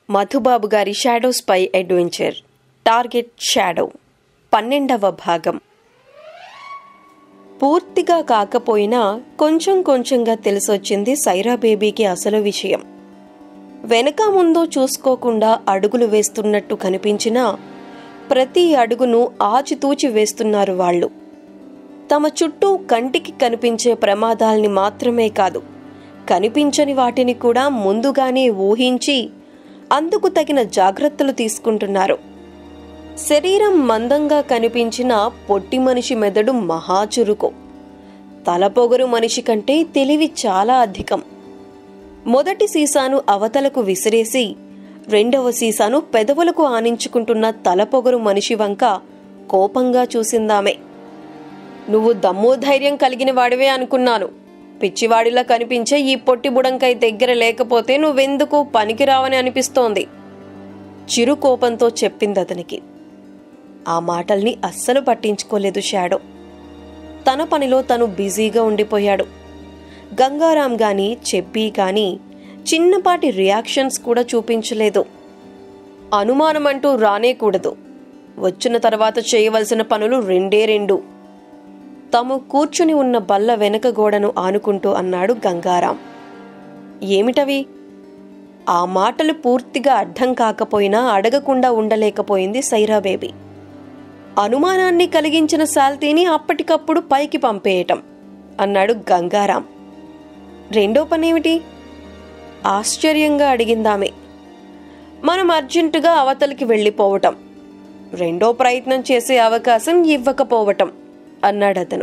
మధుబాబు గారి shadow spy adventure target shadow పన్నెండవ భాగం పూర్తిగా కాకపోయినా కొంచెం కొంచెంగా తెలిసొచ్చింది సైరా బేబీకి అసలు విషయం వెనక ముందు చూసుకోకుండా అడుగులు వేస్తున్నట్టు కనిపించినా ప్రతి అడుగును ఆచితూచి వేస్తున్నారు వాళ్ళు తమ చుట్టూ కంటికి కనిపించే ప్రమాదాల్ని మాత్రమే కాదు కనిపించని వాటిని కూడా ముందుగానే ఊహించి అందుకు తగిన జాగ్రత్తలు తీసుకుంటున్నారు శరీరం మందంగా కనిపించిన పొట్టి మనిషి మెదడు మహాచురుకు తలపొగరు మనిషి కంటే తెలివి చాలా అధికం మొదటి సీసాను అవతలకు విసిరేసి రెండవ సీసాను పెదవులకు ఆనించుకుంటున్న తలపొగరు మనిషి వంక కోపంగా చూసిందామె నువ్వు దమ్ము ధైర్యం కలిగిన వాడివే అనుకున్నాను పిచ్చివాడిలా కనిపించే ఈ పొట్టి బుడంకాయ దగ్గర లేకపోతే నువ్వెందుకు పనికిరావని అనిపిస్తోంది చిరు కోపంతో చెప్పింది అతనికి ఆ మాటల్ని అస్సలు పట్టించుకోలేదు షాడో తన పనిలో తను బిజీగా ఉండిపోయాడు గంగారాం గాని చెప్పి గాని చిన్నపాటి రియాక్షన్స్ కూడా చూపించలేదు అనుమానం అంటూ రానేకూడదు వచ్చిన తర్వాత చేయవలసిన పనులు రెండే రెండు తాము కూర్చుని ఉన్న బల్ల వెనక గోడను ఆనుకుంటూ అన్నాడు గంగారాం ఏమిటవి ఆ మాటలు పూర్తిగా అర్థం కాకపోయినా అడగకుండా ఉండలేకపోయింది సైరా బేబీ అనుమానాన్ని కలిగించిన శాల్తీని అప్పటికప్పుడు పైకి పంపేయటం అన్నాడు గంగారాం రెండో పనేమిటి ఆశ్చర్యంగా అడిగిందామె మనం అర్జెంటుగా అవతలికి వెళ్ళిపోవటం రెండో ప్రయత్నం చేసే అవకాశం ఇవ్వకపోవటం అన్నాడతను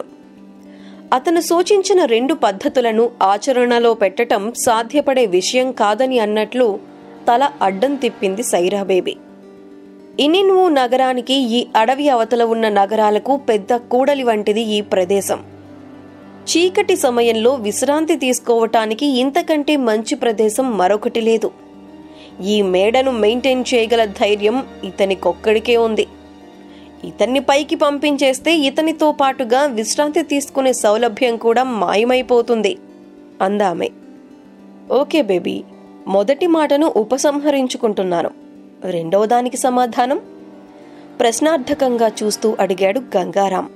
అతను సూచించిన రెండు పద్ధతులను ఆచరణలో పెట్టటం సాధ్యపడే విషయం కాదని అన్నట్లు తల అడ్డం తిప్పింది సైరా బేబీ ఇనిన్వు నగరానికి ఈ అడవి అవతల ఉన్న నగరాలకు పెద్ద కూడలి వంటిది ఈ ప్రదేశం చీకటి సమయంలో విశ్రాంతి తీసుకోవటానికి ఇంతకంటే మంచి ప్రదేశం మరొకటి లేదు ఈ మేడను మెయింటైన్ చేయగల ధైర్యం ఇతనికొక్కడికే ఉంది ఇతన్ని పైకి పంపించేస్తే ఇతనితో పాటుగా విశ్రాంతి తీసుకునే సౌలభ్యం కూడా మాయమైపోతుంది అందామె ఓకే బేబీ మొదటి మాటను ఉపసంహరించుకుంటున్నాను రెండవ దానికి సమాధానం ప్రశ్నార్థకంగా చూస్తూ అడిగాడు గంగారాం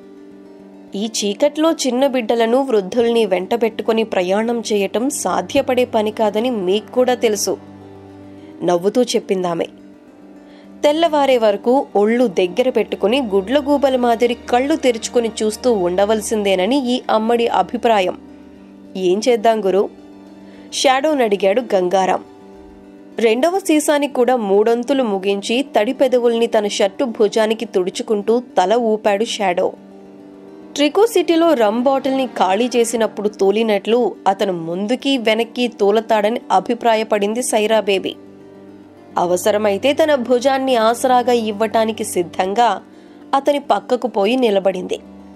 ఈ చీకట్లో చిన్న బిడ్డలను వృద్ధుల్ని వెంటబెట్టుకుని ప్రయాణం చేయటం సాధ్యపడే పని కాదని మీకు కూడా తెలుసు నవ్వుతూ చెప్పిందామె తెల్లవారే వరకు ఒళ్ళు దగ్గర పెట్టుకుని గుడ్లగూబల మాదిరి కళ్ళు తెరుచుకుని చూస్తూ ఉండవలసిందేనని ఈ అమ్మడి అభిప్రాయం ఏం చేద్దాం గురు షాడోని అడిగాడు గంగారాం రెండవ సీసాని కూడా మూడొంతులు ముగించి తడి పెదవుల్ని తన షర్టు భుజానికి తుడుచుకుంటూ తల ఊపాడు షాడో ట్రికో సిటీలో రమ్ బాటిల్ని ఖాళీ చేసినప్పుడు తూలినట్లు అతను ముందుకి వెనక్కి తూలతాడని అభిప్రాయపడింది సైరా బేబీ అవసరమైతే తన భుజాన్ని ఆసరాగా ఇవ్వటానికి సిద్ధంగా అతని పక్కకు పోయి నిలబడింది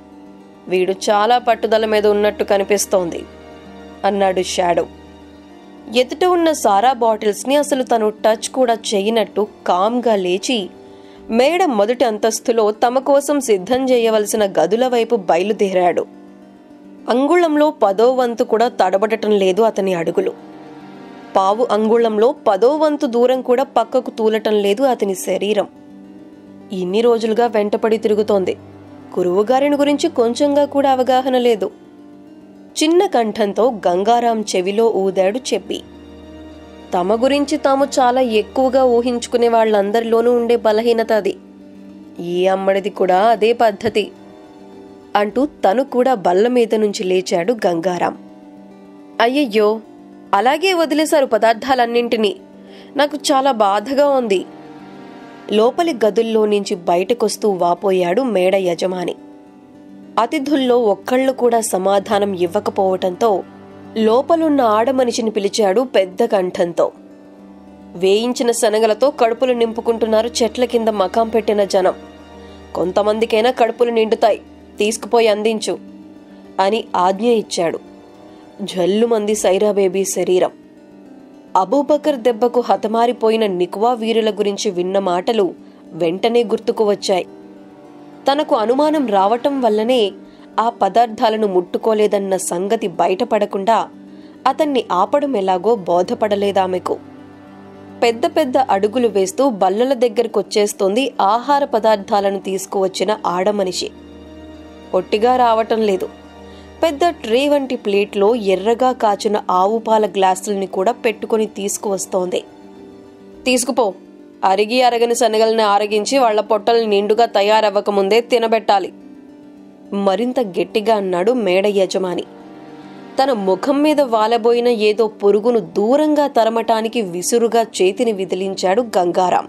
వీడు చాలా పట్టుదల మీద ఉన్నట్టు కనిపిస్తోంది అన్నాడు షాడో ఎదుట ఉన్న సారా బాటిల్స్ని అసలు తను టచ్ కూడా చేయనట్టు కామ్గా లేచి మేడ మొదటి అంతస్తులో తమ కోసం సిద్ధం చేయవలసిన గదుల వైపు బయలుదేరాడు అంగుళంలో పదో వంతు కూడా తడబడటం లేదు అతని అడుగులు పావు అంగుళంలో పదో వంతు దూరం కూడా పక్కకు తూలటం లేదు అతని శరీరం ఇన్ని రోజులుగా వెంటపడి తిరుగుతోంది గురువుగారిని గురించి కొంచెంగా కూడా అవగాహన లేదు చిన్న కంఠంతో గంగారాం చెవిలో ఊదాడు చెప్పి తమ గురించి తాము చాలా ఎక్కువగా ఊహించుకునే వాళ్ళందరిలోనూ ఉండే బలహీనత అది ఈ అమ్మడిది కూడా అదే పద్ధతి అంటూ తను కూడా బల్ల మీద నుంచి లేచాడు గంగారాం అయ్యయ్యో అలాగే వదిలేశారు పదార్థాలన్నింటినీ నాకు చాలా బాధగా ఉంది లోపలి గదుల్లో నుంచి బయటకొస్తూ వాపోయాడు మేడ యజమాని అతిథుల్లో ఒక్కళ్ళు కూడా సమాధానం ఇవ్వకపోవటంతో లోపలున్న ఆడమనిషిని పిలిచాడు పెద్ద కంఠంతో వేయించిన శనగలతో కడుపులు నింపుకుంటున్నారు చెట్ల కింద మకాం పెట్టిన జనం కొంతమందికైనా కడుపులు నిండుతాయి తీసుకుపోయి అందించు అని ఆజ్ఞ ఇచ్చాడు జల్లుమంది సైరా బేబీ శరీరం అబూబకర్ దెబ్బకు హతమారిపోయిన నికువా వీరుల గురించి విన్న మాటలు వెంటనే గుర్తుకు వచ్చాయి తనకు అనుమానం రావటం వల్లనే ఆ పదార్థాలను ముట్టుకోలేదన్న సంగతి బయటపడకుండా అతన్ని ఆపడం ఎలాగో బోధపడలేదామెకు పెద్ద పెద్ద అడుగులు వేస్తూ బల్లల దగ్గరకొచ్చేస్తోంది ఆహార పదార్థాలను తీసుకువచ్చిన ఆడమనిషి ఒట్టిగా రావటం లేదు పెద్ద ట్రే వంటి ప్లేట్లో ఎర్రగా కాచిన ఆవు పాల గ్లాసుల్ని కూడా పెట్టుకుని తీసుకువస్తోంది తీసుకుపో అరిగి అరగని శనగల్ని ఆరగించి వాళ్ల పొట్టల్ని నిండుగా తయారవ్వకముందే తినబెట్టాలి మరింత గట్టిగా అన్నాడు మేడ యజమాని తన ముఖం మీద వాలబోయిన ఏదో పురుగును దూరంగా తరమటానికి విసురుగా చేతిని విదిలించాడు గంగారాం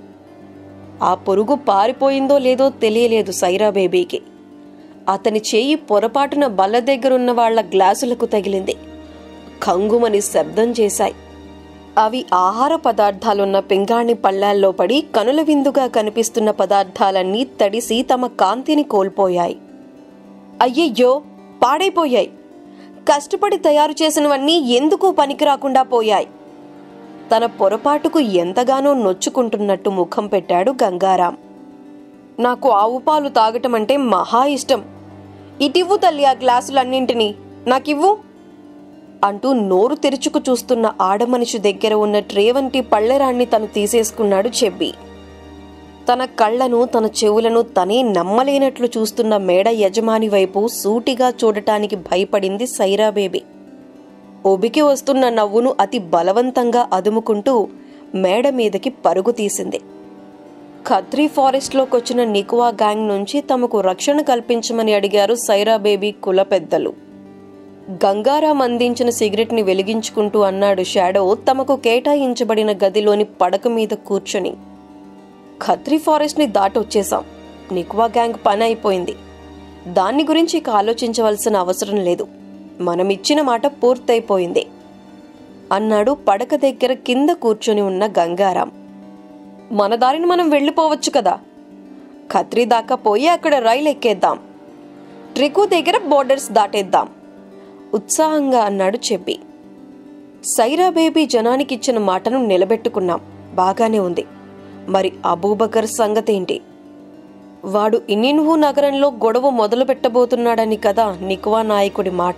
ఆ పురుగు పారిపోయిందో లేదో తెలియలేదు సైరా బేబీకి అతని చేయి పొరపాటున బల్ల దగ్గరున్న వాళ్ల గ్లాసులకు తగిలింది కంగుమని శబ్దం చేశాయి అవి ఆహార పదార్థాలున్న పింగాణి పళ్ళాల్లో పడి కనుల విందుగా కనిపిస్తున్న పదార్థాలన్నీ తడిసి తమ కాంతిని కోల్పోయాయి అయ్యయ్యో పాడైపోయాయి కష్టపడి తయారు చేసినవన్నీ ఎందుకు పనికిరాకుండా పోయాయి తన పొరపాటుకు ఎంతగానో నొచ్చుకుంటున్నట్టు ముఖం పెట్టాడు గంగారాం నాకు ఆవు పాలు తాగటం అంటే మహా ఇష్టం ఇటివ్వు తల్లి ఆ గ్లాసులన్నింటినీ నాకివ్వు అంటూ నోరు తెరుచుకు చూస్తున్న ఆడమనిషి దగ్గర ఉన్న ట్రే వంటి పళ్ళెరాన్ని తను తీసేసుకున్నాడు చెబ్బి తన కళ్ళను తన చెవులను తనే నమ్మలేనట్లు చూస్తున్న మేడ యజమాని వైపు సూటిగా చూడటానికి భయపడింది సైరా బేబీ ఒబికి వస్తున్న నవ్వును అతి బలవంతంగా అదుముకుంటూ మేడ మీదకి పరుగు తీసింది ఖత్రీ ఫారెస్ట్లోకొచ్చిన నికువా గ్యాంగ్ నుంచి తమకు రక్షణ కల్పించమని అడిగారు సైరా బేబీ కుల పెద్దలు గంగారాం అందించిన సిగరెట్ని వెలిగించుకుంటూ అన్నాడు షాడో తమకు కేటాయించబడిన గదిలోని పడక మీద కూర్చొని ఖత్రీ ఫారెస్ట్ని దాటొచ్చేశాం నికువా గ్యాంగ్ పని అయిపోయింది దాన్ని గురించి ఇక ఆలోచించవలసిన అవసరం లేదు మనమిచ్చిన మాట పూర్తయిపోయింది అన్నాడు పడక దగ్గర కింద కూర్చొని ఉన్న గంగారాం మన దారిని మనం వెళ్ళిపోవచ్చు కదా ఖత్రీ దాకా పోయి అక్కడ రైలు ఎక్కేద్దాం ట్రికు దగ్గర బోర్డర్స్ దాటేద్దాం ఉత్సాహంగా అన్నాడు చెప్పి సైరా బేబీ జనానికిచ్చిన మాటను నిలబెట్టుకున్నాం బాగానే ఉంది మరి అబూబకర్ సంగతేంటి వాడు ఇనిన్హు నగరంలో గొడవ మొదలు పెట్టబోతున్నాడని కదా నికువా నాయకుడి మాట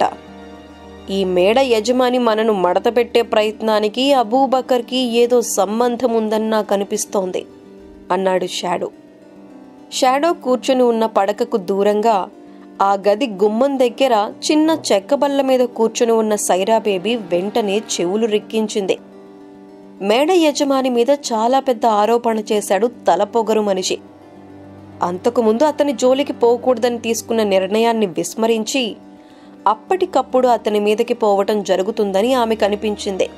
ఈ మేడ యజమాని మనను మడతపెట్టే ప్రయత్నానికి అబూబకర్కి ఏదో సంబంధం ఉందని నాకు అనిపిస్తోంది అన్నాడు షాడో షాడో కూర్చుని ఉన్న పడకకు దూరంగా ఆ గది గుమ్మం దగ్గర చిన్న చెక్క బల్ల మీద కూర్చుని ఉన్న సైరా బేబీ వెంటనే చెవులు రిక్కించింది మేడ యజమాని మీద చాలా పెద్ద ఆరోపణ చేశాడు తలపొగరు మనిషి అంతకుముందు అతని జోలికి పోకూడదని తీసుకున్న నిర్ణయాన్ని విస్మరించి అప్పటికప్పుడు అతని మీదకి పోవటం జరుగుతుందని ఆమె కనిపించింది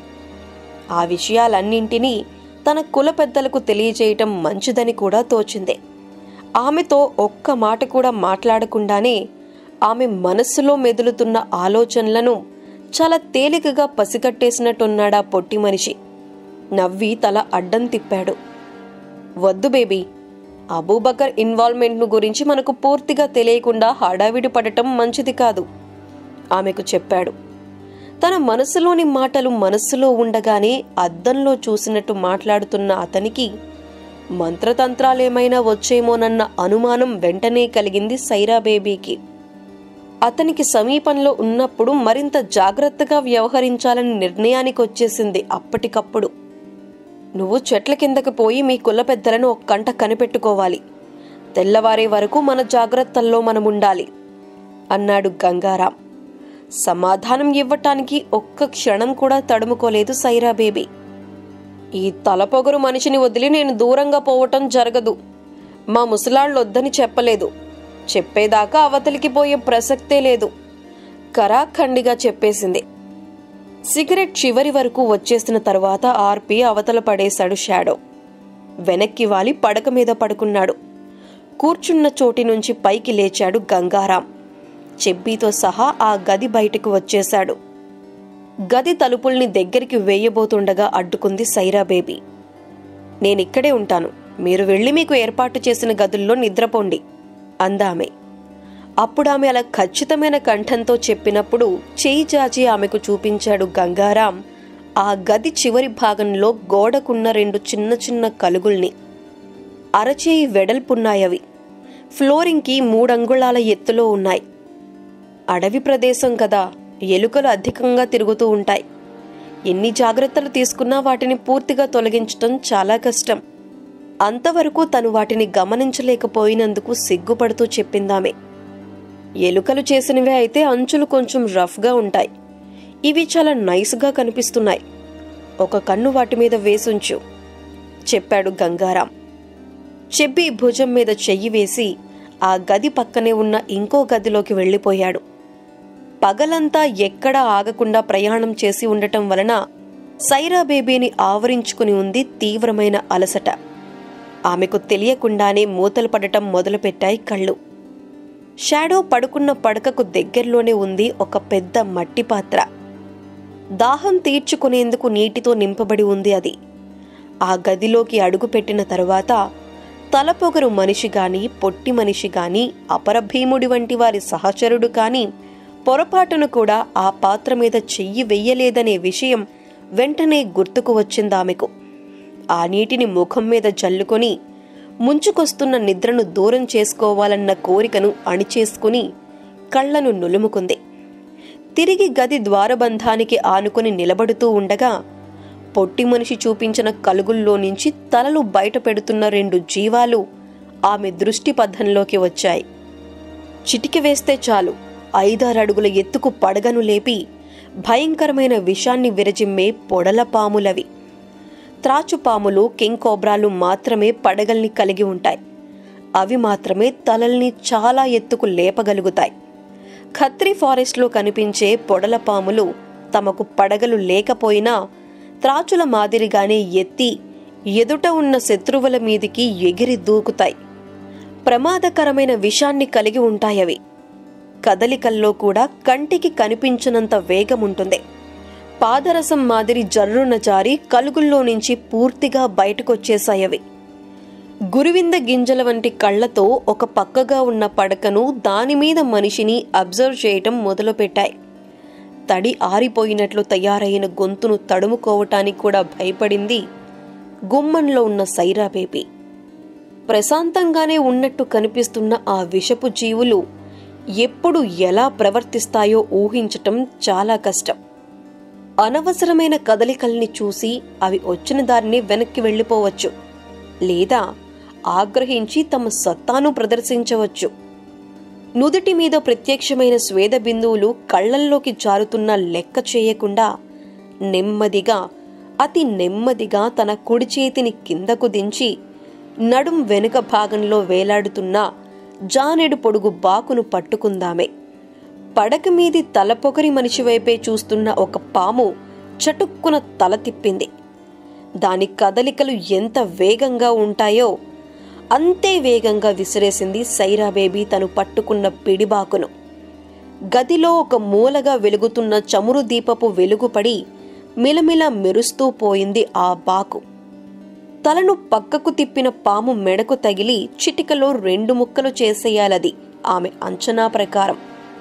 ఆ విషయాలన్నింటినీ తన కుల పెద్దలకు తెలియజేయటం మంచిదని కూడా తోచింది ఆమెతో ఒక్క మాట కూడా మాట్లాడకుండానే ఆమె మనస్సులో మెదులుతున్న ఆలోచనలను చాలా తేలికగా పసిగట్టేసినట్టున్నాడా పొట్టి మనిషి నవ్వి తల అడ్డం తిప్పాడు వద్దు బేబీ అబూబకర్ ఇన్వాల్వ్మెంట్ను గురించి మనకు పూర్తిగా తెలియకుండా హడావిడి పడటం మంచిది కాదు ఆమెకు చెప్పాడు తన మనసులోని మాటలు మనస్సులో ఉండగానే అద్దంలో చూసినట్టు మాట్లాడుతున్న అతనికి మంత్రతంత్రాలేమైనా వచ్చేమోనన్న అనుమానం వెంటనే కలిగింది సైరా బేబీకి అతనికి సమీపంలో ఉన్నప్పుడు మరింత జాగ్రత్తగా వ్యవహరించాలని నిర్ణయానికి వచ్చేసింది అప్పటికప్పుడు నువ్వు చెట్ల కిందకి పోయి మీ కుల పెద్దలను ఒక కంట కనిపెట్టుకోవాలి తెల్లవారే వరకు మన జాగ్రత్తల్లో మనం ఉండాలి అన్నాడు గంగారాం సమాధానం ఇవ్వటానికి ఒక్క క్షణం కూడా తడుముకోలేదు సైరా బేబీ ఈ తలపొగరు మనిషిని వదిలి నేను దూరంగా పోవటం జరగదు మా ముసలాళ్ళొద్దని చెప్పలేదు చెప్పేదాకా అవతలికి పోయే ప్రసక్తే లేదు కరాఖండిగా చెప్పేసింది సిగరెట్ చివరి వరకు వచ్చేసిన తరువాత ఆర్పి అవతల పడేశాడు షాడో వెనక్కి వాలి పడక మీద పడుకున్నాడు కూర్చున్న చోటి నుంచి పైకి లేచాడు గంగారాం చెబ్బీతో సహా ఆ గది బయటకు వచ్చేశాడు గది తలుపుల్ని దగ్గరికి వేయబోతుండగా అడ్డుకుంది సైరా బేబీ నేనిక్కడే ఉంటాను మీరు వెళ్ళి మీకు ఏర్పాటు చేసిన గదుల్లో నిద్రపోండి అందామె అప్పుడు ఆమె అలా ఖచ్చితమైన కంఠంతో చెప్పినప్పుడు చేయి చాచి ఆమెకు చూపించాడు గంగారాం ఆ గది చివరి భాగంలో గోడకున్న రెండు చిన్న చిన్న కలుగుల్ని అరచేయి వెడల్పున్నాయవి ఫ్లోరింగ్కి మూడంగుళాల ఎత్తులో ఉన్నాయి అడవి ప్రదేశం కదా ఎలుకలు అధికంగా తిరుగుతూ ఉంటాయి ఎన్ని జాగ్రత్తలు తీసుకున్నా వాటిని పూర్తిగా తొలగించటం చాలా కష్టం అంతవరకు తను వాటిని గమనించలేకపోయినందుకు సిగ్గుపడుతూ చెప్పిందామే ఎలుకలు చేసినవే అయితే అంచులు కొంచెం రఫ్గా ఉంటాయి ఇవి చాలా నైస్గా కనిపిస్తున్నాయి ఒక కన్ను వాటి మీద వేసుంచు చెప్పాడు గంగారాం చెప్పి భుజం మీద చెయ్యి వేసి ఆ గది పక్కనే ఉన్న ఇంకో గదిలోకి వెళ్ళిపోయాడు పగలంతా ఎక్కడా ఆగకుండా ప్రయాణం చేసి ఉండటం వలన సైరా బేబీని ఆవరించుకుని ఉంది తీవ్రమైన అలసట ఆమెకు తెలియకుండానే మూతలు పడటం మొదలుపెట్టాయి కళ్ళు షాడో పడుకున్న పడకకు దగ్గరలోనే ఉంది ఒక పెద్ద మట్టి పాత్ర దాహం తీర్చుకునేందుకు నీటితో నింపబడి ఉంది అది ఆ గదిలోకి అడుగుపెట్టిన తరువాత తలపొగరు మనిషి గాని పొట్టి మనిషి గాని అపరభీముడి వంటి వారి సహచరుడు కాని పొరపాటును కూడా ఆ పాత్ర మీద చెయ్యి వెయ్యలేదనే విషయం వెంటనే గుర్తుకు వచ్చిందామెకు ఆ నీటిని ముఖం మీద జల్లుకొని ముంచుకొస్తున్న నిద్రను దూరం చేసుకోవాలన్న కోరికను అణిచేసుకుని కళ్లను నులుముకుంది తిరిగి గది ద్వారబంధానికి ఆనుకుని నిలబడుతూ ఉండగా పొట్టి మనిషి చూపించిన కలుగుల్లో నుంచి తలలు బయట పెడుతున్న రెండు జీవాలు ఆమె దృష్టి పథంలోకి వచ్చాయి చిటికి వేస్తే చాలు ఐదారడుగుల ఎత్తుకు పడగను లేపి భయంకరమైన విషాన్ని విరజిమ్మే పొడల పాములవి త్రాచుపాములు కింగ్ కోబ్రాలు మాత్రమే పడగల్ని కలిగి ఉంటాయి అవి మాత్రమే తలల్ని చాలా ఎత్తుకు లేపగలుగుతాయి ఖత్రి ఫారెస్ట్లో కనిపించే పొడల పాములు తమకు పడగలు లేకపోయినా త్రాచుల మాదిరిగానే ఎత్తి ఎదుట ఉన్న శత్రువుల మీదికి ఎగిరి దూకుతాయి ప్రమాదకరమైన విషాన్ని కలిగి ఉంటాయవి కదలికల్లో కూడా కంటికి కనిపించనంత వేగముంటుంది పాదరసం మాదిరి జర్రున జారి కలుగుల్లో నుంచి పూర్తిగా బయటకొచ్చేశాయవి గురువింద గింజల వంటి కళ్లతో ఒక పక్కగా ఉన్న పడకను దానిమీద మనిషిని అబ్జర్వ్ చేయటం మొదలుపెట్టాయి తడి ఆరిపోయినట్లు తయారైన గొంతును తడుముకోవటానికి కూడా భయపడింది గుమ్మంలో ఉన్న సైరా బేబీ ప్రశాంతంగానే ఉన్నట్టు కనిపిస్తున్న ఆ విషపు జీవులు ఎప్పుడు ఎలా ప్రవర్తిస్తాయో ఊహించటం చాలా కష్టం అనవసరమైన కదలికల్ని చూసి అవి వచ్చిన దారిని వెనక్కి వెళ్ళిపోవచ్చు లేదా ఆగ్రహించి తమ సత్తాను ప్రదర్శించవచ్చు నుదుటి మీద ప్రత్యక్షమైన స్వేద బిందువులు కళ్లల్లోకి జారుతున్న లెక్క చేయకుండా నెమ్మదిగా అతి నెమ్మదిగా తన కుడి చేతిని కిందకు దించి నడుం వెనుక భాగంలో వేలాడుతున్న జానెడు పొడుగు బాకును పట్టుకుందామే పడక మీది తలపొగరి మనిషి వైపే చూస్తున్న ఒక పాము చటుక్కున తల తిప్పింది దాని కదలికలు ఎంత వేగంగా ఉంటాయో అంతే వేగంగా విసిరేసింది సైరా బేబీ తను పట్టుకున్న పిడిబాకును గదిలో ఒక మూలగా వెలుగుతున్న చమురు దీపపు వెలుగుపడి మిలమిల మెరుస్తూ పోయింది ఆ బాకు తలను పక్కకు తిప్పిన పాము మెడకు తగిలి చిటికలో రెండు ముక్కలు చేసేయాలది ఆమె అంచనా ప్రకారం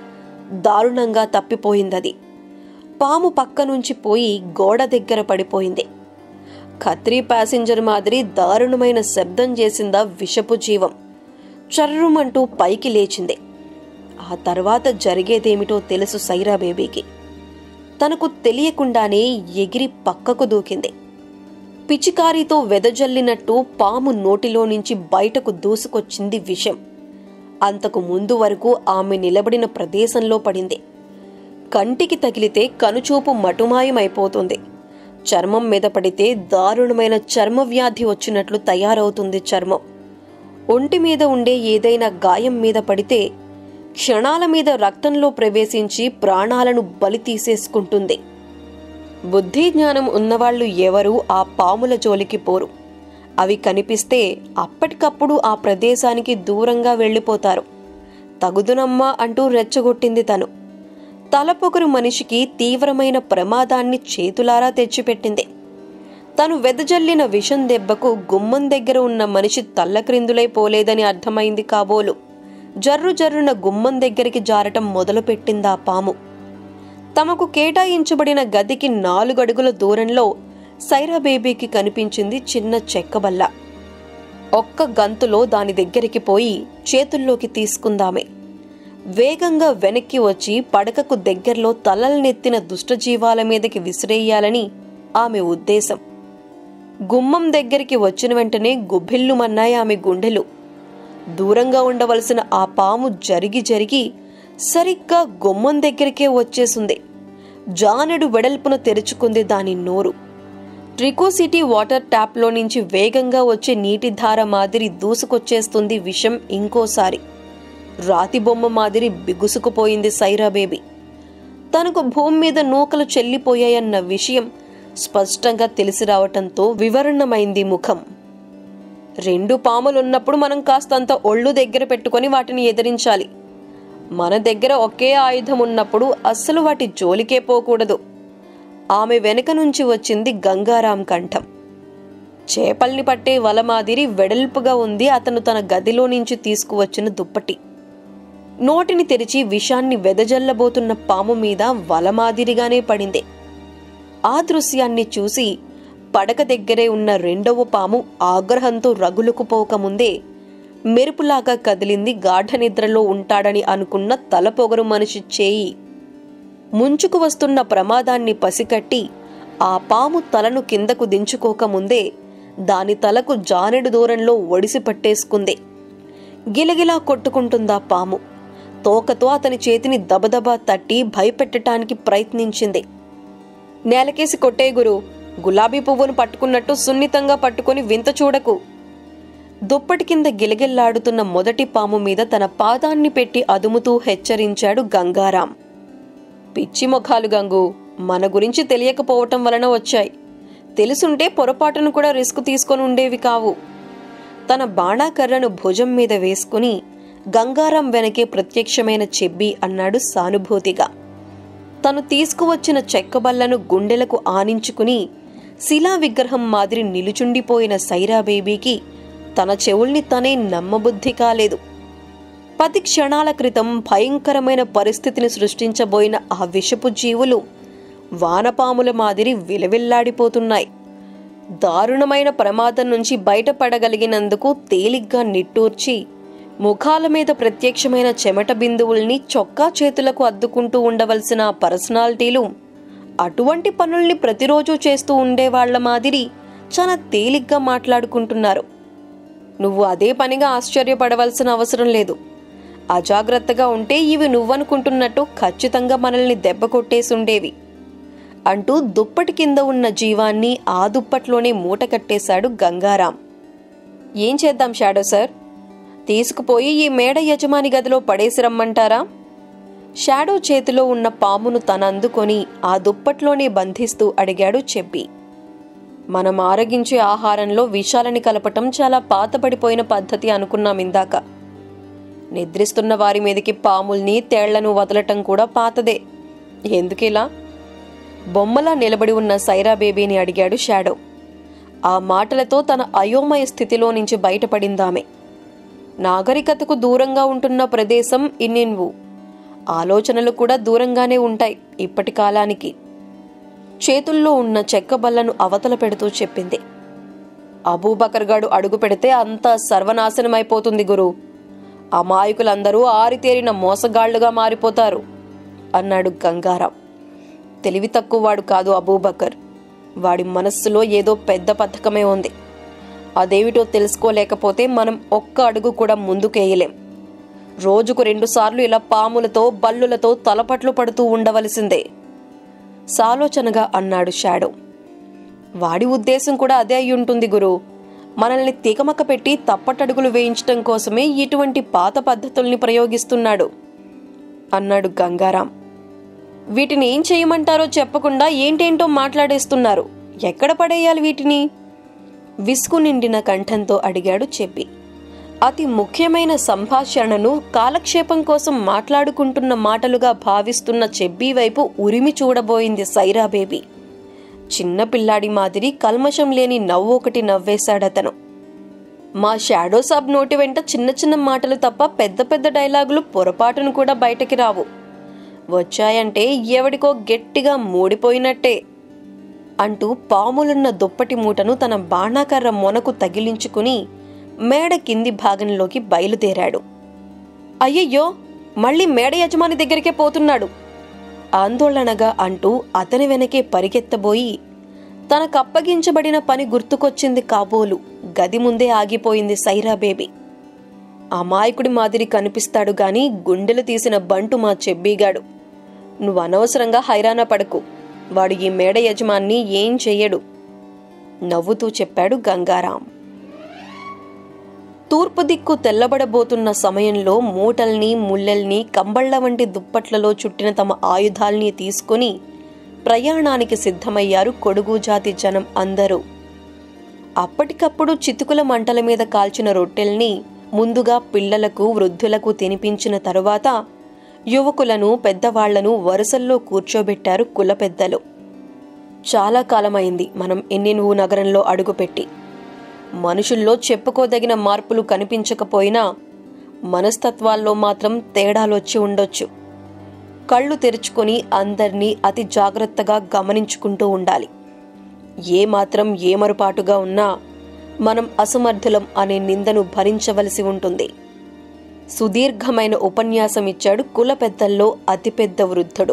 దారుణంగా తప్పిపోయిందది పాము పక్క నుంచి పోయి గోడ దగ్గర పడిపోయింది ఖత్రీ ప్యాసింజర్ మాదిరి దారుణమైన శబ్దం చేసిందా విషపు జీవం చర్రుమంటూ పైకి లేచింది ఆ తర్వాత జరిగేదేమిటో తెలుసు సైరా బేబీకి తనకు తెలియకుండానే ఎగిరి పక్కకు దూకింది పిచికారీతో వెదజల్లినట్టు పాము నోటిలో నుంచి బయటకు దూసుకొచ్చింది విషం అంతకు ముందు వరకు ఆమె నిలబడిన ప్రదేశంలో పడింది కంటికి తగిలితే కనుచూపు మటుమాయమైపోతుంది చర్మం మీద పడితే దారుణమైన చర్మ వ్యాధి వచ్చినట్లు తయారవుతుంది చర్మం ఒంటి మీద ఉండే ఏదైనా గాయం మీద పడితే క్షణాల మీద రక్తంలో ప్రవేశించి ప్రాణాలను బలి తీసేసుకుంటుంది బుద్ధి జ్ఞానం ఉన్నవాళ్లు ఎవరూ ఆ పాముల జోలికి పోరు అవి కనిపిస్తే అప్పటికప్పుడు ఆ ప్రదేశానికి దూరంగా వెళ్ళిపోతారు తగుదునమ్మా అంటూ రెచ్చగొట్టింది తను తలపొగరు మనిషికి తీవ్రమైన ప్రమాదాన్ని చేతులారా తెచ్చిపెట్టింది తను వెదజల్లిన విషం దెబ్బకు గుమ్మం దగ్గర ఉన్న మనిషి తల్లక్రిందులైపోలేదని అర్థమైంది కాబోలు జర్రు జర్రున గుమ్మం దగ్గరికి జారటం మొదలుపెట్టిందా పాము తమకు కేటాయించబడిన గదికి నాలుగడుగుల దూరంలో సైరా బేబీకి కనిపించింది చిన్న చెక్కబల్ల ఒక్క గంతులో దాని దగ్గరికి పోయి చేతుల్లోకి తీసుకుందామే వేగంగా వెనక్కి వచ్చి పడకకు దగ్గరలో తలల్నెత్తిన దుష్టజీవాల మీదకి విసిరేయాలని ఆమె ఉద్దేశం గుమ్మం దగ్గరికి వచ్చిన వెంటనే గుభిల్లుమన్నాయి ఆమె గుండెలు దూరంగా ఉండవలసిన ఆ పాము జరిగి జరిగి సరిగ్గా గుమ్మం దగ్గరికే వచ్చేసింది జానెడు వెడల్పున తెరుచుకుంది దాని నోరు ట్రికోసిటీ వాటర్ ట్యాప్లో నుంచి వేగంగా వచ్చే నీటి ధార మాదిరి దూసుకొచ్చేస్తుంది విషం ఇంకోసారి రాతి బొమ్మ మాదిరి బిగుసుకుపోయింది సైరా బేబీ తనకు భూమి మీద నూకలు చెల్లిపోయాయన్న విషయం స్పష్టంగా తెలిసి రావటంతో వివరణమైంది ముఖం రెండు పాములున్నప్పుడు మనం కాస్తంత ఒళ్ళు దగ్గర పెట్టుకొని వాటిని ఎదిరించాలి మన దగ్గర ఒకే ఆయుధం ఉన్నప్పుడు అస్సలు వాటి జోలికే పోకూడదు ఆమె వెనక నుంచి వచ్చింది గంగారాం కంఠం చేపల్ని పట్టే వల మాదిరి వెడల్పుగా ఉంది అతను తన గదిలో నుంచి తీసుకువచ్చిన దుప్పటి నోటిని తెరిచి విషాన్ని వెదజల్లబోతున్న పాము మీద వల మాదిరిగానే పడింది ఆ దృశ్యాన్ని చూసి పడక దగ్గరే ఉన్న రెండవ పాము ఆగ్రహంతో రగులుకుపోకముందే మెరుపులాగా కదిలింది గాఢ నిద్రలో ఉంటాడని అనుకున్న తలపొగరు మనిషి చేయి ముంచుకు వస్తున్న ప్రమాదాన్ని పసికట్టి ఆ పాము తలను కిందకు దించుకోకముందే దాని తలకు జానెడు దూరంలో ఒడిసి పట్టేసుకుంది గిలగిలా కొట్టుకుంటుందా పాము తోకతో అతని చేతిని దబదబా తట్టి భయపెట్టటానికి ప్రయత్నించింది నేలకేసి కొట్టే గురు గులాబీ పువ్వును పట్టుకున్నట్టు సున్నితంగా పట్టుకొని వింత చూడకు దుప్పటి కింద గిలగిల్లాడుతున్న మొదటి పాము మీద తన పాదాన్ని పెట్టి అదుముతూ హెచ్చరించాడు గంగారాం పిచ్చి ముఖాలు గంగు మన గురించి తెలియకపోవటం వలన వచ్చాయి తెలుసుంటే పొరపాటును కూడా రిస్క్ తీసుకొని ఉండేవి కావు తన బాణాకర్రను భుజం మీద వేసుకుని గంగారాం వెనకే ప్రత్యక్షమైన చెబ్బి అన్నాడు సానుభూతిగా తను తీసుకువచ్చిన చెక్కబల్లను గుండెలకు ఆనించుకుని శిలా విగ్రహం మాదిరి నిలుచుండిపోయిన సైరా బేబీకి తన చెవుల్ని తనే నమ్మబుద్ధి కాలేదు పది క్షణాల క్రితం భయంకరమైన పరిస్థితిని సృష్టించబోయిన ఆ విషపు జీవులు వానపాముల మాదిరి విలవిల్లాడిపోతున్నాయి దారుణమైన ప్రమాదం నుంచి బయటపడగలిగినందుకు తేలిగ్గా నిట్టూర్చి ముఖాల మీద ప్రత్యక్షమైన చెమట బిందువుల్ని చొక్కా చేతులకు అద్దుకుంటూ ఉండవలసిన ఆ పర్సనాలిటీలు అటువంటి పనుల్ని ప్రతిరోజు చేస్తూ ఉండేవాళ్ల మాదిరి చాలా తేలిగ్గా మాట్లాడుకుంటున్నారు నువ్వు అదే పనిగా ఆశ్చర్యపడవలసిన అవసరం లేదు అజాగ్రత్తగా ఉంటే ఇవి నువ్వనుకుంటున్నట్టు ఖచ్చితంగా మనల్ని దెబ్బ కొట్టేసుండేవి అంటూ దుప్పటి కింద ఉన్న జీవాన్ని ఆ దుప్పట్లోనే మూట కట్టేశాడు గంగారాం ఏం చేద్దాం షాడో సార్ తీసుకుపోయి ఈ మేడ యజమాని గదిలో పడేసి రమ్మంటారా షాడో చేతిలో ఉన్న పామును తనందుకొని ఆ దుప్పట్లోనే బంధిస్తూ అడిగాడు చెప్పి మనం ఆరగించే ఆహారంలో విషాలని కలపటం చాలా పాతపడిపోయిన పద్ధతి అనుకున్నాం ఇందాక నిద్రిస్తున్న వారి మీదకి పాముల్ని తేళ్లను వదలటం కూడా పాతదే ఎందుకిలా బొమ్మలా నిలబడి ఉన్న సైరా బేబీని అడిగాడు షాడో ఆ మాటలతో తన అయోమయ స్థితిలో నుంచి బయటపడిందామె నాగరికతకు దూరంగా ఉంటున్న ప్రదేశం ఇన్నిన్వు ఆలోచనలు కూడా దూరంగానే ఉంటాయి ఇప్పటి కాలానికి చేతుల్లో ఉన్న చెక్క బల్లను అవతల పెడుతూ చెప్పింది అబూబకర్ గాడు అడుగు పెడితే అంతా సర్వనాశనమైపోతుంది గురు అమాయకులందరూ ఆరితేరిన మోసగాళ్లుగా మారిపోతారు అన్నాడు గంగారాం తెలివి తక్కువవాడు కాదు అబూబకర్ వాడి మనస్సులో ఏదో పెద్ద పథకమే ఉంది అదేమిటో తెలుసుకోలేకపోతే మనం ఒక్క అడుగు కూడా ముందుకేయలేం రోజుకు రెండుసార్లు ఇలా పాములతో బల్లులతో తలపట్లు పడుతూ ఉండవలసిందే సాలోచనగా అన్నాడు షాడో వాడి ఉద్దేశం కూడా అదే అయి ఉంటుంది గురు మనల్ని తికమక పెట్టి తప్పటడుగులు వేయించటం కోసమే ఇటువంటి పాత పద్ధతుల్ని ప్రయోగిస్తున్నాడు అన్నాడు గంగారాం వీటిని ఏం చేయమంటారో చెప్పకుండా ఏంటేంటో మాట్లాడేస్తున్నారు ఎక్కడ పడేయాలి వీటిని విసుగు నిండిన కంఠంతో అడిగాడు చెప్పి అతి ముఖ్యమైన సంభాషణను కాలక్షేపం కోసం మాట్లాడుకుంటున్న మాటలుగా భావిస్తున్న చెబ్బీ వైపు ఉరిమి చూడబోయింది సైరా బేబీ చిన్న పిల్లాడి మాదిరి కల్మషం లేని నవ్వు ఒకటి నవ్వేశాడతను మా షాడో సాబ్ నోటి వెంట చిన్న చిన్న మాటలు తప్ప పెద్ద పెద్ద డైలాగులు పొరపాటును కూడా బయటకి రావు వచ్చాయంటే ఎవడికో గట్టిగా మూడిపోయినట్టే అంటూ పాములున్న దుప్పటి మూటను తన బాణాకర్ర మొనకు తగిలించుకుని మేడ కింది భాగంలోకి బయలుదేరాడు అయ్యయ్యో మళ్ళీ మేడ యజమాని దగ్గరికే పోతున్నాడు ఆందోళనగా అంటూ అతని వెనకే పరిగెత్తబోయి తనకప్పగించబడిన పని గుర్తుకొచ్చింది కాబోలు గది ముందే ఆగిపోయింది సైరా బేబీ అమాయకుడి మాదిరి కనిపిస్తాడు గాని గుండెలు తీసిన బంటు మా చెబ్బీగాడు నువ్వు అనవసరంగా హైరాణ పడకు వాడు ఈ మేడ యజమాన్ని ఏం చెయ్యడు నవ్వుతూ చెప్పాడు గంగారాం తూర్పు దిక్కు తెల్లబడబోతున్న సమయంలో మూటల్ని ముల్లెల్ని కంబళ్ల వంటి దుప్పట్లలో చుట్టిన తమ ఆయుధాల్ని తీసుకుని ప్రయాణానికి సిద్ధమయ్యారు కొడుగు జాతి జనం అందరూ అప్పటికప్పుడు చితుకుల మంటల మీద కాల్చిన రొట్టెల్ని ముందుగా పిల్లలకు వృద్ధులకు తినిపించిన తరువాత యువకులను పెద్దవాళ్లను వరుసల్లో కూర్చోబెట్టారు కుల పెద్దలు చాలా కాలమైంది మనం ఎన్నెనువు నగరంలో అడుగుపెట్టి మనుషుల్లో చెప్పుకోదగిన మార్పులు కనిపించకపోయినా మనస్తత్వాల్లో మాత్రం తేడాలొచ్చి ఉండొచ్చు కళ్ళు తెరుచుకొని అందర్నీ అతి జాగ్రత్తగా గమనించుకుంటూ ఉండాలి ఏ మాత్రం ఏమరుపాటుగా ఉన్నా మనం అసమర్థులం అనే నిందను భరించవలసి ఉంటుంది సుదీర్ఘమైన ఉపన్యాసం ఇచ్చాడు కుల పెద్దల్లో అతిపెద్ద వృద్ధుడు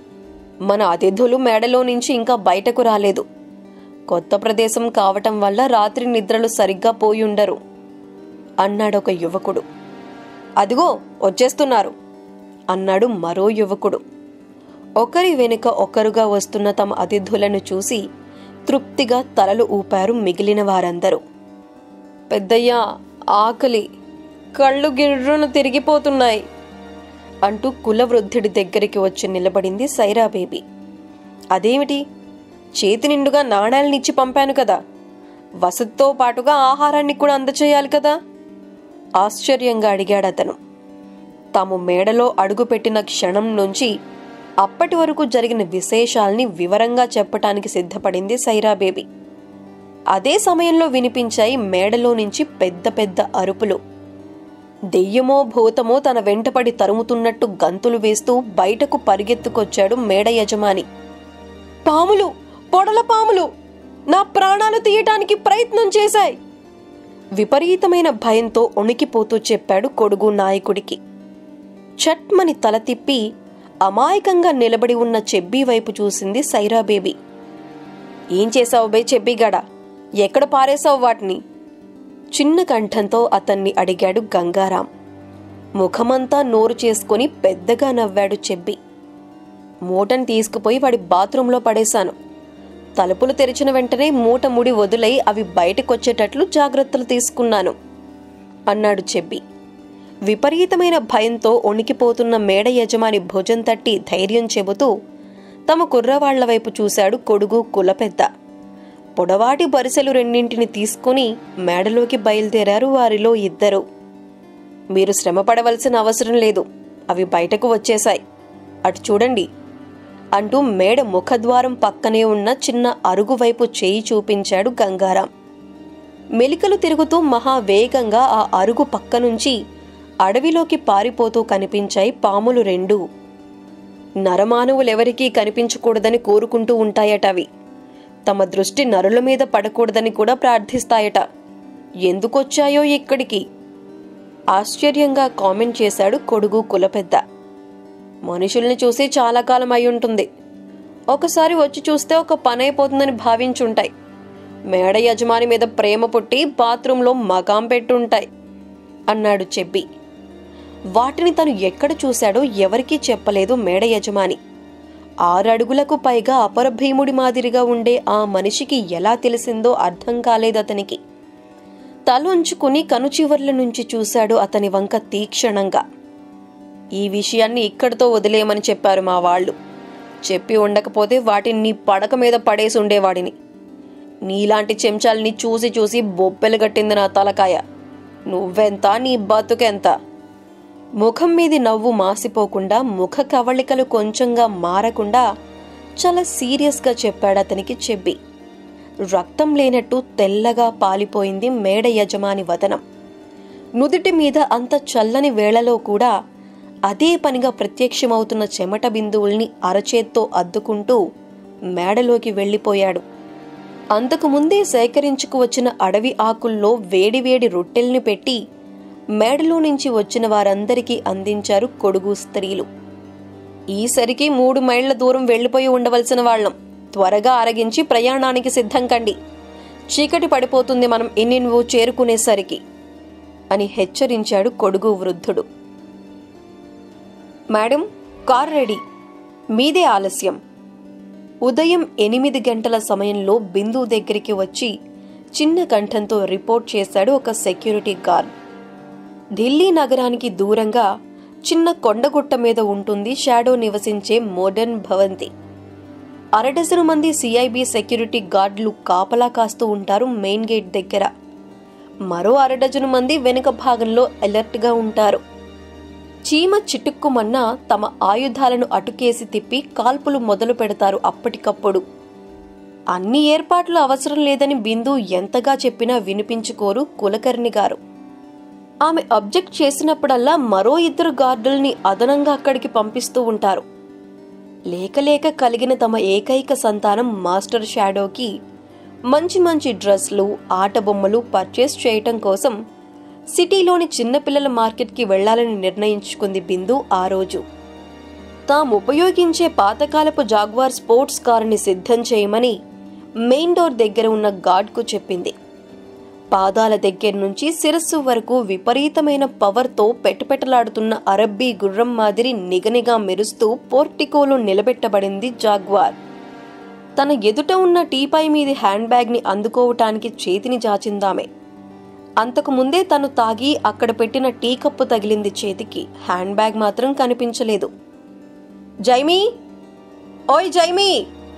మన అతిథులు మేడలో నుంచి ఇంకా బయటకు రాలేదు కొత్త ప్రదేశం కావటం వల్ల రాత్రి నిద్రలు సరిగ్గా పోయుండరు అన్నాడొక యువకుడు అదిగో వచ్చేస్తున్నారు అన్నాడు మరో యువకుడు ఒకరి వెనుక ఒకరుగా వస్తున్న తమ అతిథులను చూసి తృప్తిగా తలలు ఊపారు మిగిలిన వారందరూ పెద్దయ్యా ఆకలి కళ్ళు గిర్రున తిరిగిపోతున్నాయి అంటూ కులవృద్ధుడి దగ్గరికి వచ్చి నిలబడింది సైరా బేబీ అదేమిటి చేతి నిండుగా నాణాలనిచ్చి పంపాను కదా వసతితో పాటుగా ఆహారాన్ని కూడా అందచేయాలి కదా ఆశ్చర్యంగా అడిగాడు అతను తాము మేడలో అడుగుపెట్టిన క్షణం నుంచి అప్పటి వరకు జరిగిన విశేషాల్ని వివరంగా చెప్పటానికి సిద్ధపడింది సైరా బేబీ అదే సమయంలో వినిపించాయి మేడలో నుంచి పెద్ద పెద్ద అరుపులు దెయ్యమో భూతమో తన వెంటపడి తరుముతున్నట్టు గంతులు వేస్తూ బయటకు పరిగెత్తుకొచ్చాడు మేడ యజమాని పాములు పొడల పాములు నా ప్రాణాలు తీయటానికి ప్రయత్నం చేశాయి విపరీతమైన భయంతో ఉణికిపోతూ చెప్పాడు కొడుగు నాయకుడికి చట్మని తల తిప్పి అమాయకంగా నిలబడి ఉన్న చెబ్బీ వైపు చూసింది సైరా బేబీ ఏం చేశావు బే చెబ్బీగాడా ఎక్కడ పారేశావు వాటిని చిన్న కంఠంతో అతన్ని అడిగాడు గంగారాం ముఖమంతా నోరు చేసుకుని పెద్దగా నవ్వాడు చెబ్బి మూటని తీసుకుపోయి వాడి బాత్రూంలో పడేశాను తలుపులు తెరిచిన వెంటనే మూట ముడి వదిలై అవి బయటకొచ్చేటట్లు జాగ్రత్తలు తీసుకున్నాను అన్నాడు చెబ్బి విపరీతమైన భయంతో వణికిపోతున్న మేడ యజమాని భుజం తట్టి ధైర్యం చెబుతూ తమ కుర్రవాళ్ల వైపు చూశాడు కొడుగు కులపెద్ద పొడవాటి బరిసెలు రెండింటిని తీసుకుని మేడలోకి బయలుదేరారు వారిలో ఇద్దరు మీరు శ్రమ పడవలసిన అవసరం లేదు అవి బయటకు వచ్చేశాయి అటు చూడండి అంటూ మేడ ముఖద్వారం పక్కనే ఉన్న చిన్న అరుగు వైపు చేయి చూపించాడు గంగారాం మెలికలు తిరుగుతూ మహా వేగంగా ఆ అరుగు పక్క నుంచి అడవిలోకి పారిపోతూ కనిపించాయి పాములు రెండు నరమానవులెవరికీ కనిపించకూడదని కోరుకుంటూ ఉంటాయట అవి తమ దృష్టి నరుల మీద పడకూడదని కూడా ప్రార్థిస్తాయట ఎందుకొచ్చాయో ఇక్కడికి ఆశ్చర్యంగా కామెంట్ చేశాడు కొడుగు కులపెద్ద మనుషుల్ని చూసి చాలా కాలం అయి ఉంటుంది ఒకసారి వచ్చి చూస్తే ఒక పని అయిపోతుందని భావించుంటాయి మేడ యజమాని మీద ప్రేమ పుట్టి బాత్రూంలో మగాం పెట్టుంటాయి అన్నాడు చెప్పి వాటిని తను ఎక్కడ చూశాడో ఎవరికీ చెప్పలేదు మేడ యజమాని ఆరడుగులకు పైగా అపర భీముడి మాదిరిగా ఉండే ఆ మనిషికి ఎలా తెలిసిందో అర్థం కాలేదతనికి తలొంచుకుని కనుచివర్ల నుంచి చూశాడు అతని వంక తీక్షణంగా ఈ విషయాన్ని ఇక్కడితో వదిలేయమని చెప్పారు మా వాళ్ళు చెప్పి ఉండకపోతే వాటిని నీ పడక మీద పడేసి ఉండేవాడిని నీలాంటి చెంచాల్ని చూసి చూసి బొప్పెలు గట్టింది నా తలకాయ నువ్వెంత నీ బతుకెంత ముఖం మీది నవ్వు మాసిపోకుండా ముఖ కవళికలు కొంచెంగా మారకుండా చాలా సీరియస్గా చెప్పాడు అతనికి చెబ్బి రక్తం లేనట్టు తెల్లగా పాలిపోయింది మేడ యజమాని వదనం నుదుటి మీద అంత చల్లని వేళలో కూడా అదే పనిగా ప్రత్యక్షమవుతున్న చెమట బిందువుల్ని అరచేత్తో అద్దుకుంటూ మేడలోకి వెళ్ళిపోయాడు అంతకు ముందే సేకరించుకు వచ్చిన అడవి ఆకుల్లో వేడివేడి రొట్టెల్ని పెట్టి మేడలో నుంచి వచ్చిన వారందరికీ అందించారు కొడుగు స్త్రీలు ఈసరికి మూడు మైళ్ల దూరం వెళ్లిపోయి ఉండవలసిన వాళ్ళం త్వరగా అరగించి ప్రయాణానికి సిద్ధం కండి చీకటి పడిపోతుంది మనం ఇన్ని నువ్వు చేరుకునేసరికి అని హెచ్చరించాడు కొడుగు వృద్ధుడు మేడం కార్ రెడీ మీదే ఆలస్యం ఉదయం ఎనిమిది గంటల సమయంలో బిందు దగ్గరికి వచ్చి చిన్న కంఠంతో రిపోర్ట్ చేశాడు ఒక సెక్యూరిటీ గార్డ్ ఢిల్లీ నగరానికి దూరంగా చిన్న కొండగుట్ట మీద ఉంటుంది షాడో నివసించే మోడర్న్ భవంతి అరడజను మంది సిఐబి సెక్యూరిటీ గార్డులు కాపలా కాస్తూ ఉంటారు మెయిన్ గేట్ దగ్గర మరో అరడజను మంది వెనుక భాగంలో అలర్ట్గా ఉంటారు చీమ చిటుక్కుమన్నా తమ ఆయుధాలను అటుకేసి తిప్పి కాల్పులు మొదలు పెడతారు అప్పటికప్పుడు అన్ని ఏర్పాట్లు అవసరం లేదని బిందు ఎంతగా చెప్పినా వినిపించుకోరు కులకర్ణి గారు ఆమె అబ్జెక్ట్ చేసినప్పుడల్లా మరో ఇద్దరు గార్డుల్ని అదనంగా అక్కడికి పంపిస్తూ ఉంటారు లేకలేక కలిగిన తమ ఏకైక సంతానం మాస్టర్ షాడోకి మంచి మంచి డ్రెస్లు ఆట బొమ్మలు పర్చేస్ చేయటం కోసం సిటీలోని చిన్నపిల్లల మార్కెట్కి వెళ్లాలని నిర్ణయించుకుంది బిందు ఆ రోజు తాము ఉపయోగించే పాతకాలపు జాగ్వార్ స్పోర్ట్స్ కారుని సిద్ధం చేయమని మెయిన్ డోర్ దగ్గర ఉన్న గార్డ్కు చెప్పింది పాదాల దగ్గర నుంచి శిరస్సు వరకు విపరీతమైన పవర్తో పెటపెటలాడుతున్న అరబ్బీ గుర్రం మాదిరి నిగనిగా మెరుస్తూ పోర్టికోలో నిలబెట్టబడింది జాగ్వార్ తన ఎదుట ఉన్న టీపై మీది హ్యాండ్ బ్యాగ్ని అందుకోవటానికి చేతిని జాచిందామే అంతకు ముందే తను తాగి అక్కడ పెట్టిన టీ కప్పు తగిలింది చేతికి హ్యాండ్ బ్యాగ్ మాత్రం కనిపించలేదు జైమీ ఓయ్ జైమీ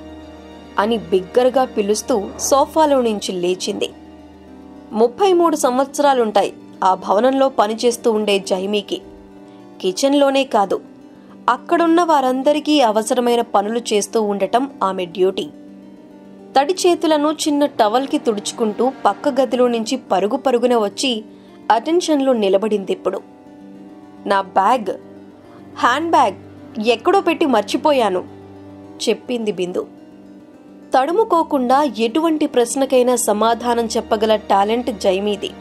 అని బిగ్గరగా పిలుస్తూ సోఫాలో నుంచి లేచింది ముప్పై మూడు సంవత్సరాలుంటాయి ఆ భవనంలో పనిచేస్తూ ఉండే జైమీకి కిచెన్లోనే కాదు అక్కడున్న వారందరికీ అవసరమైన పనులు చేస్తూ ఉండటం ఆమె డ్యూటీ తడి చేతులను చిన్న టవల్కి తుడుచుకుంటూ పక్క గదిలో నుంచి పరుగు పరుగున వచ్చి అటెన్షన్లో నిలబడిందిప్పుడు నా బ్యాగ్ హ్యాండ్ బ్యాగ్ ఎక్కడో పెట్టి మర్చిపోయాను చెప్పింది బిందు తడుముకోకుండా ఎటువంటి ప్రశ్నకైనా సమాధానం చెప్పగల టాలెంట్ జైమీది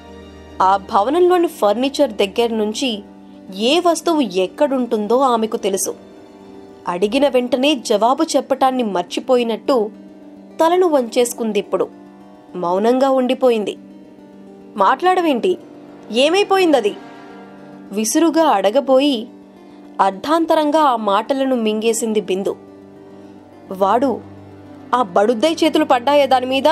ఆ భవనంలోని ఫర్నిచర్ దగ్గర నుంచి ఏ వస్తువు ఎక్కడుంటుందో ఆమెకు తెలుసు అడిగిన వెంటనే జవాబు చెప్పటాన్ని మర్చిపోయినట్టు తలను వంచేసుకుందిప్పుడు మౌనంగా ఉండిపోయింది మాట్లాడవేంటి ఏమైపోయిందది విసురుగా అడగబోయి అర్ధాంతరంగా ఆ మాటలను మింగేసింది బిందు వాడు ఆ బడుద్దై చేతులు పడ్డాయే దాని మీద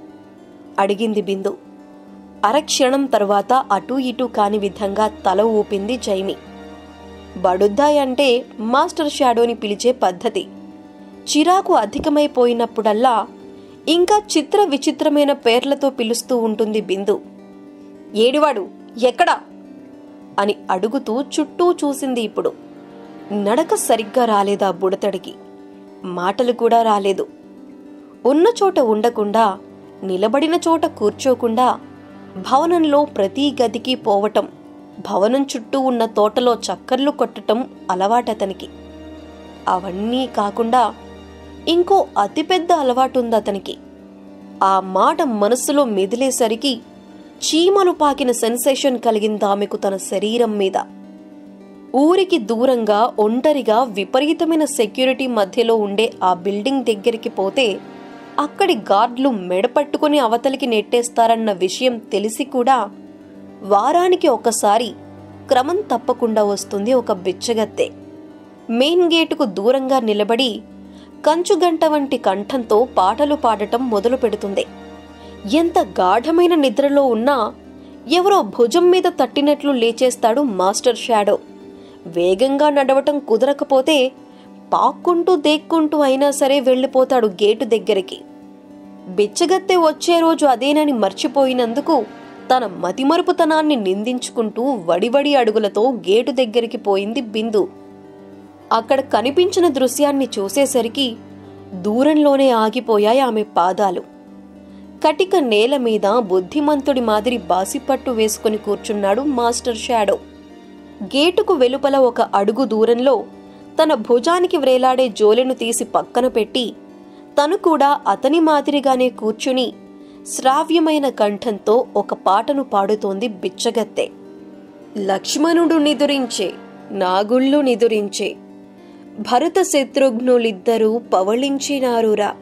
అడిగింది బిందు అరక్షణం తర్వాత అటూ ఇటూ కాని విధంగా తల ఊపింది జైమి బడుద్దాయ్ అంటే మాస్టర్ షాడోని పిలిచే పద్ధతి చిరాకు అధికమైపోయినప్పుడల్లా ఇంకా చిత్ర విచిత్రమైన పేర్లతో పిలుస్తూ ఉంటుంది బిందు ఏడివాడు ఎక్కడా అని అడుగుతూ చుట్టూ చూసింది ఇప్పుడు నడక సరిగ్గా రాలేదా బుడతడికి మాటలు కూడా రాలేదు ఉన్న చోట ఉండకుండా నిలబడిన చోట కూర్చోకుండా భవనంలో ప్రతి గదికి పోవటం భవనం చుట్టూ ఉన్న తోటలో చక్కర్లు కొట్టటం అలవాటతనికి అవన్నీ కాకుండా ఇంకో అతిపెద్ద అలవాటుంది అతనికి ఆ మాట మనస్సులో మెదిలేసరికి చీమలు పాకిన సెన్సేషన్ కలిగింది ఆమెకు తన శరీరం మీద ఊరికి దూరంగా ఒంటరిగా విపరీతమైన సెక్యూరిటీ మధ్యలో ఉండే ఆ బిల్డింగ్ దగ్గరికి పోతే అక్కడి గార్డులు మెడపట్టుకుని అవతలికి నెట్టేస్తారన్న విషయం తెలిసి కూడా వారానికి ఒకసారి క్రమం తప్పకుండా వస్తుంది ఒక బిచ్చగత్తె మెయిన్ గేటుకు దూరంగా నిలబడి కంచుగంట వంటి కంఠంతో పాటలు పాడటం మొదలు పెడుతుంది ఎంత గాఢమైన నిద్రలో ఉన్నా ఎవరో భుజం మీద తట్టినట్లు లేచేస్తాడు మాస్టర్ షాడో వేగంగా నడవటం కుదరకపోతే పాక్కుంటూ దేక్కుంటూ అయినా సరే వెళ్ళిపోతాడు గేటు దగ్గరికి బిచ్చగత్తె వచ్చే రోజు అదేనని మర్చిపోయినందుకు తన మతిమరుపుతనాన్ని నిందించుకుంటూ వడివడి అడుగులతో గేటు దగ్గరికి పోయింది బిందు అక్కడ కనిపించిన దృశ్యాన్ని చూసేసరికి దూరంలోనే ఆగిపోయాయి ఆమె పాదాలు కటిక నేల మీద బుద్ధిమంతుడి మాదిరి బాసిపట్టు వేసుకుని కూర్చున్నాడు మాస్టర్ షాడో గేటుకు వెలుపల ఒక అడుగు దూరంలో తన భుజానికి వ్రేలాడే జోలెను తీసి పక్కన పెట్టి తను కూడా అతని మాదిరిగానే కూర్చుని శ్రావ్యమైన కంఠంతో ఒక పాటను పాడుతోంది బిచ్చగత్తె లక్ష్మణుడు నిదురించే నాగుళ్ళు నిదురించే భరత శత్రుఘ్నులిద్దరూ పవళించినారురా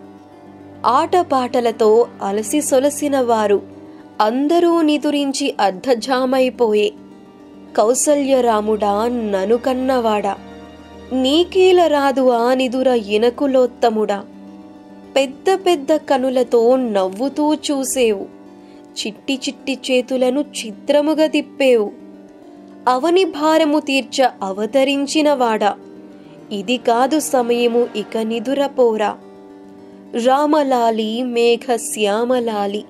ఆటపాటలతో అలసి సొలసిన వారు అందరూ నిదురించి అర్ధజామైపోయే కౌసల్యరాముడా నను కన్నవాడా నీకేల రాదు ఆ నిదుర ఇనకులోత్తముడా పెద్ద పెద్ద కనులతో నవ్వుతూ చూసేవు చిట్టి చిట్టి చేతులను చిత్రముగా తిప్పేవు అవని భారము తీర్చ అవతరించినవాడా ఇది కాదు సమయము ఇక నిదురపోరా రామలాలి మేఘ శ్యామలాలి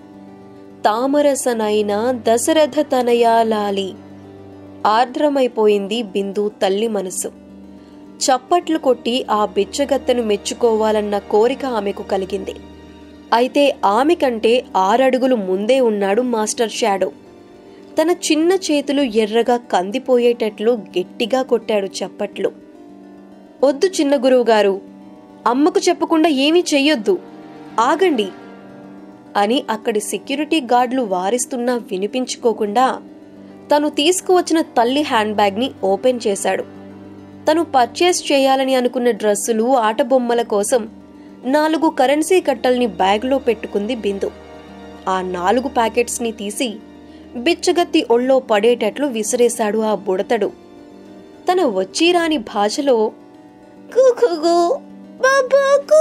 తామరసనైన దశరథ తనయాలాలి ఆర్ద్రమైపోయింది బిందు తల్లి మనసు చప్పట్లు కొట్టి ఆ బిచ్చగత్తెను మెచ్చుకోవాలన్న కోరిక ఆమెకు కలిగింది అయితే ఆమె కంటే ఆరడుగులు ముందే ఉన్నాడు మాస్టర్ షాడో తన చిన్న చేతులు ఎర్రగా కందిపోయేటట్లు గట్టిగా కొట్టాడు చప్పట్లు వద్దు చిన్న గురువుగారు అమ్మకు చెప్పకుండా ఏమీ చెయ్యొద్దు ఆగండి అని అక్కడి సెక్యూరిటీ గార్డులు వారిస్తున్నా వినిపించుకోకుండా తను తీసుకువచ్చిన తల్లి హ్యాండ్ బ్యాగ్ని ఓపెన్ చేశాడు తను పర్చేస్ చేయాలని అనుకున్న డ్రెస్సులు ఆటబొమ్మల కోసం నాలుగు కరెన్సీ కట్టల్ని బ్యాగ్లో పెట్టుకుంది బిందు ఆ నాలుగు ప్యాకెట్స్ని తీసి బిచ్చగత్తి ఒళ్ళో పడేటట్లు విసిరేశాడు ఆ బుడతడు తన వచ్చిరాని భాషలో "కుకుగు, బాబాకు"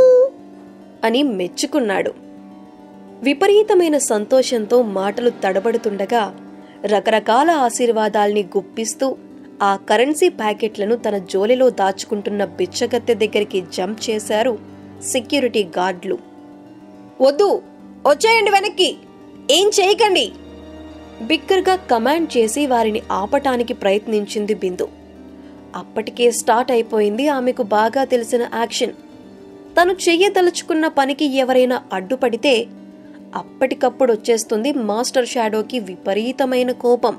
అని మెచ్చుకున్నాడు విపరీతమైన సంతోషంతో మాటలు తడబడుతుండగా రకరకాల ఆశీర్వాదాల్ని గుప్పిస్తూ ఆ కరెన్సీ ప్యాకెట్లను తన జోలిలో దాచుకుంటున్న బిచ్చగత్తె దగ్గరికి జంప్ చేశారు సెక్యూరిటీ గార్డులు వద్దు వచ్చేయండి వెనక్కి ఏం చేయకండి బిగ్గరగా కమాండ్ చేసి వారిని ఆపటానికి ప్రయత్నించింది బిందు అప్పటికే స్టార్ట్ అయిపోయింది ఆమెకు బాగా తెలిసిన యాక్షన్ తను చెయ్యదలుచుకున్న పనికి ఎవరైనా అడ్డుపడితే అప్పటికప్పుడు వచ్చేస్తుంది మాస్టర్ షాడోకి విపరీతమైన కోపం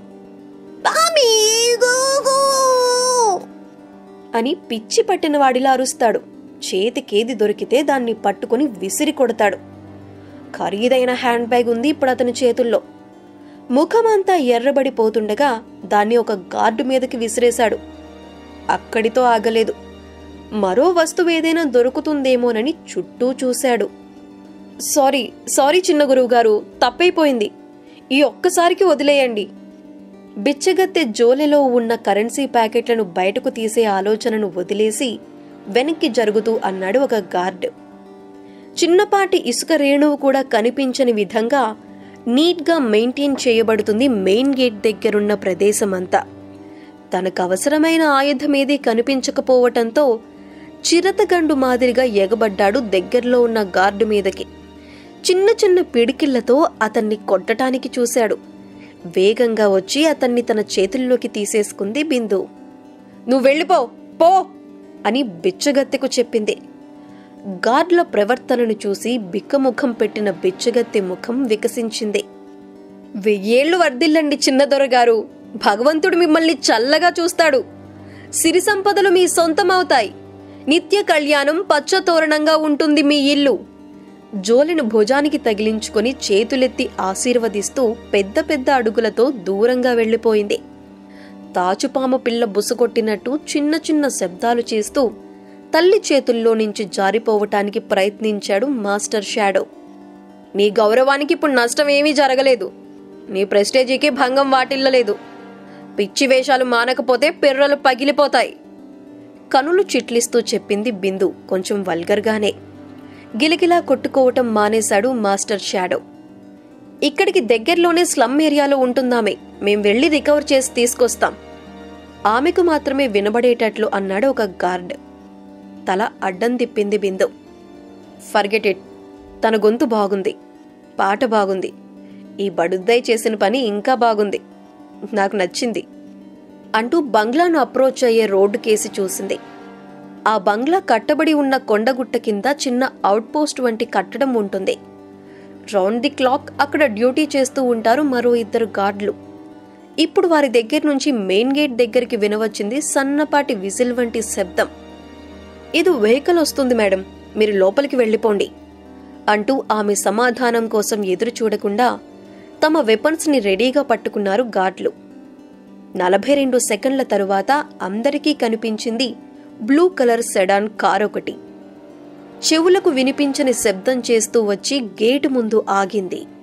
అని పిచ్చి పట్టిన వాడిలా అరుస్తాడు చేతికేది దొరికితే దాన్ని పట్టుకుని విసిరి కొడతాడు ఖరీదైన హ్యాండ్ బ్యాగ్ ఉంది ఇప్పుడు అతని చేతుల్లో ముఖమంతా ఎర్రబడిపోతుండగా దాన్ని ఒక గార్డు మీదకి విసిరేశాడు అక్కడితో ఆగలేదు మరో వస్తువు ఏదైనా దొరుకుతుందేమోనని చుట్టూ చూశాడు సారీ సారీ చిన్న గురువుగారు తప్పైపోయింది ఈ ఒక్కసారికి వదిలేయండి బిచ్చగత్తె జోలెలో ఉన్న కరెన్సీ ప్యాకెట్లను బయటకు తీసే ఆలోచనను వదిలేసి వెనక్కి జరుగుతూ అన్నాడు ఒక గార్డ్ చిన్నపాటి ఇసుక రేణువు కూడా కనిపించని విధంగా నీట్గా మెయింటైన్ చేయబడుతుంది మెయిన్ గేట్ దగ్గరున్న ప్రదేశమంతా తనకు అవసరమైన ఆయుధమేదీ కనిపించకపోవటంతో చిరతగండు మాదిరిగా ఎగబడ్డాడు దగ్గరలో ఉన్న గార్డు మీదకి చిన్న చిన్న పిడికిళ్లతో అతన్ని కొట్టటానికి చూశాడు వేగంగా వచ్చి అతన్ని తన చేతుల్లోకి తీసేసుకుంది బిందు నువ్వు వెళ్ళిపో పో అని బిచ్చగత్తెకు చెప్పింది గార్డుల ప్రవర్తనను చూసి బిక్కముఖం పెట్టిన బిచ్చగత్తె ముఖం వికసించింది వెయ్యేళ్లు వర్ధిల్లండి చిన్నదొరగారు భగవంతుడు మిమ్మల్ని చల్లగా చూస్తాడు సిరి సంపదలు మీ సొంతమవుతాయి నిత్య కళ్యాణం పచ్చతోరణంగా ఉంటుంది మీ ఇల్లు జోలెను భుజానికి తగిలించుకొని చేతులెత్తి ఆశీర్వదిస్తూ పెద్ద పెద్ద అడుగులతో దూరంగా వెళ్లిపోయింది తాచుపాము పిల్ల బుసకొట్టినట్టు చిన్న చిన్న శబ్దాలు చేస్తూ తల్లి చేతుల్లో నుంచి జారిపోవటానికి ప్రయత్నించాడు మాస్టర్ షాడో నీ గౌరవానికి ఇప్పుడు నష్టం ఏమీ జరగలేదు నీ ప్రెస్టేజీకి భంగం వాటిల్లలేదు పిచ్చి వేషాలు మానకపోతే పిర్రలు పగిలిపోతాయి కనులు చిట్లిస్తూ చెప్పింది బిందు కొంచెం వల్గర్గానే గిలగిలా కొట్టుకోవటం మానేశాడు మాస్టర్ షాడో ఇక్కడికి దగ్గరలోనే స్లమ్ ఏరియాలో ఉంటుందామె మేం వెళ్ళి రికవర్ చేసి తీసుకొస్తాం ఆమెకు మాత్రమే వినబడేటట్లు అన్నాడు ఒక గార్డ్ తల అడ్డం తిప్పింది బిందు ఫర్గెట్ ఇట్ తన గొంతు బాగుంది పాట బాగుంది ఈ బడుద్దాయి చేసిన పని ఇంకా బాగుంది నాకు నచ్చింది అంటూ బంగ్లాను అప్రోచ్ అయ్యే రోడ్డు కేసి చూసింది ఆ బంగ్లా కట్టబడి ఉన్న కొండగుట్ట కింద చిన్న అవుట్పోస్ట్ వంటి కట్టడం ఉంటుంది రౌండ్ ది క్లాక్ అక్కడ డ్యూటీ చేస్తూ ఉంటారు మరో ఇద్దరు గార్డులు ఇప్పుడు వారి దగ్గర నుంచి మెయిన్ గేట్ దగ్గరికి వినవచ్చింది సన్నపాటి విజిల్ వంటి శబ్దం ఇది వెహికల్ వస్తుంది మేడం మీరు లోపలికి వెళ్ళిపోండి అంటూ ఆమె సమాధానం కోసం ఎదురు చూడకుండా తమ వెపన్స్ ని రెడీగా పట్టుకున్నారు గార్డ్లు నలభై రెండు సెకండ్ల తరువాత అందరికీ కనిపించింది బ్లూ కలర్ సెడాన్ కార్ ఒకటి చెవులకు వినిపించని శబ్దం చేస్తూ వచ్చి గేటు ముందు ఆగింది